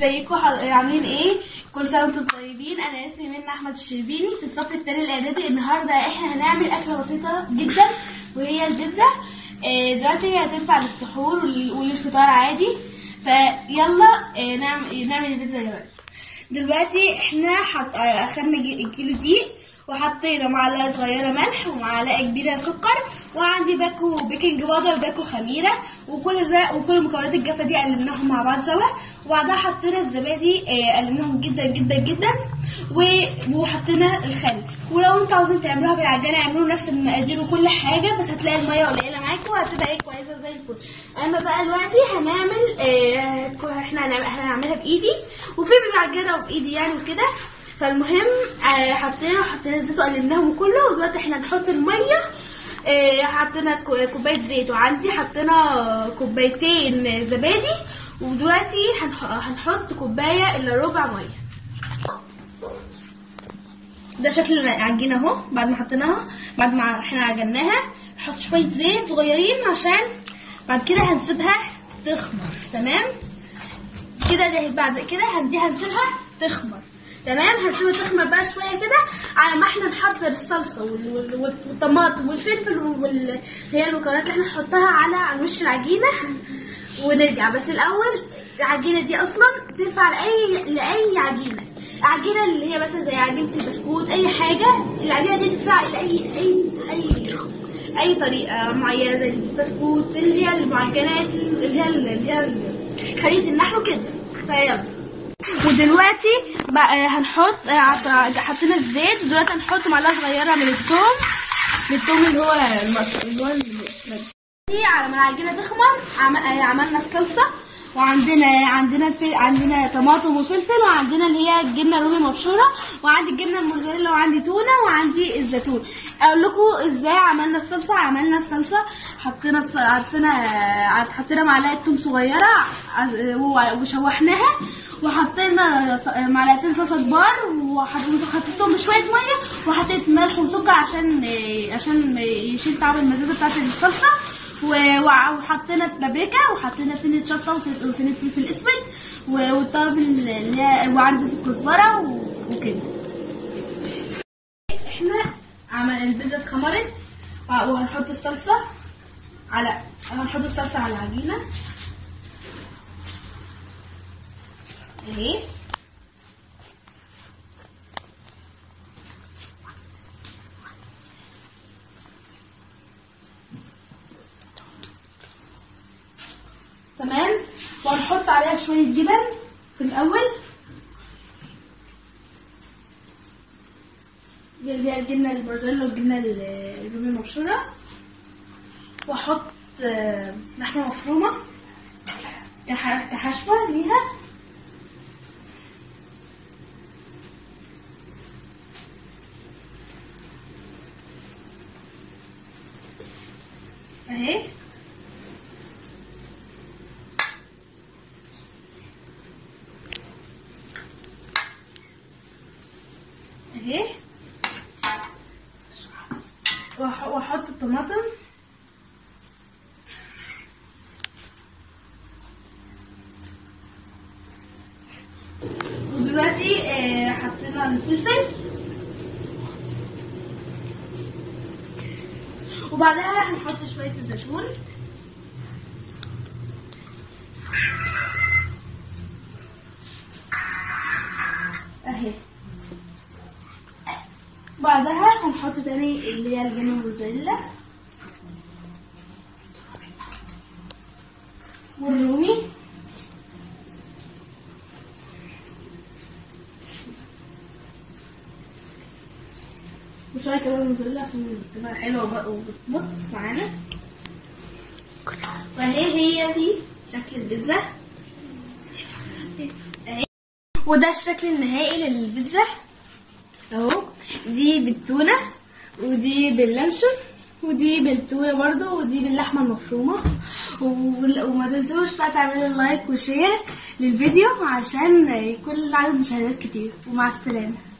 ازيكم حض- عاملين ايه كل سنه وانتم طيبين انا اسمي منى احمد الشربيني في الصف الثاني الاعدادي النهارده احنا هنعمل اكله بسيطه جدا وهي البيتزا آه، دلوقتي هي هتنفع للسحور ول- وللفطار عادي فيلا آه، نعمل نعمل البيتزا دلوقتي دلوقتي احنا حط... آه، اخدنا جي- كيلو دقيق وحطينا معلقه صغيره ملح ومعلقه كبيره سكر وعندي باكو بيكنج باودر وباكو خميره وكل ده وكل المكونات الجافه دي قلبناهم مع بعض سوا وبعدها حطينا الزبادي آه، قلبناهم جدا جدا جدا و- وحطينا الخل ولو انتوا عاوزين تعملوها بالعجانه اعملوا نفس المقادير وكل حاجه بس هتلاقي الميه قليله معاكم وهتبقى ايه كويسه زي الفل اما بقى دلوقتي هنعمل آه كو- احنا هنعمل- هنعملها بايدي وفي بالعجانه وبايدي يعني وكده فالمهم آه حطينا حطينا الزيت وقلبناهم كله ودلوقتي احنا هنحط الميه آه حطينا كو- كوبايه زيت وعندي حطينا كوبايتين زبادي ودلوقتي هنح- هنحط كوبايه الا ربع ميه ده شكل العجينه اهو بعد ما حطيناها بعد ما احنا عجناها نحط شويه زيت صغيرين عشان بعد كده هنسيبها تخمر تمام كده ده بعد كده هندي هنسيبها تخمر تمام هنسيبها تخمر بقى شويه كده على ما احنا نحضر الصلصه وال- وال- وال- والطماطم والفلفل وال هي المكونات اللي احنا نحطها على على وش العجينه ونرجع بس الاول العجينه دي اصلا تنفع لاي لاي عجينه عجينه اللي هي مثلا زي عجينه البسكوت اي حاجه العجينه دي تنفع لاي اي اي اي طريقه معينه زي البسكوت اللي هي المعجنات اللي هي اللي هي خليه النحل كده فيلا ودلوقتي بقى هنحط عط- حطينا الزيت دلوقتي هنحط معلقه صغيره من الثوم من الثوم اللي هو المص- اللي هو ال- دي على ما العجينه تخمر عم- آه، عملنا الصلصه وعندنا عندنا الفل... عندنا طماطم وفلفل وعندنا اللي هي الجبنه الرومي مبشوره وعندي الجبنه الموزاريلا وعندي تونه وعندي الزيتون اقول لكم ازاي عملنا الصلصه عملنا الصلصه حطينا الص... حطينا آه، حطينا معلقه توم صغيره عز- و- وشوحناها وحطينا ص- معلقتين صلصه كبار وحط- وحطيتهم بشويه ميه وحطيت ملح وسكر عشان آه، عشان يشيل طعم المزازه بتاعت الصلصه و- وع- وحطينا بابريكا وحطينا سنة شطة وسنة وسنة فلفل اسود و- والطابل اللي هي وعندي كزبرة و- وكده احنا عمل البيتزا اتخمرت وه- وهنحط الصلصة على هنحط الصلصة على العجينة اهي تمام وهنحط عليها شوية جبن في الأول اللي هي الجبنة الموزاريلا والجبنة ال- الرومي المبشورة وأحط آه، لحمة مفرومة كح- كحشوة ليها اهي اهي وأح- واحط الطماطم ودلوقتي آه، حطينا الفلفل وبعدها هنحط شوية الزيتون اهي بعدها هنحط تاني اللي هي الجبنة الموزاريلا والرومي وشوية كمان موزاريلا عشان تبقى حلوة بقى وبتمط معانا وهي هي دي شكل البيتزا اهي وده الشكل النهائي للبيتزا اهو دي بالتونة ودي باللانشون ودي بالتونة برضو ودي باللحمة المفرومة و- وما تنسوش بقى تعملوا لايك وشير للفيديو عشان يكون عدد مشاهدات كتير ومع السلامة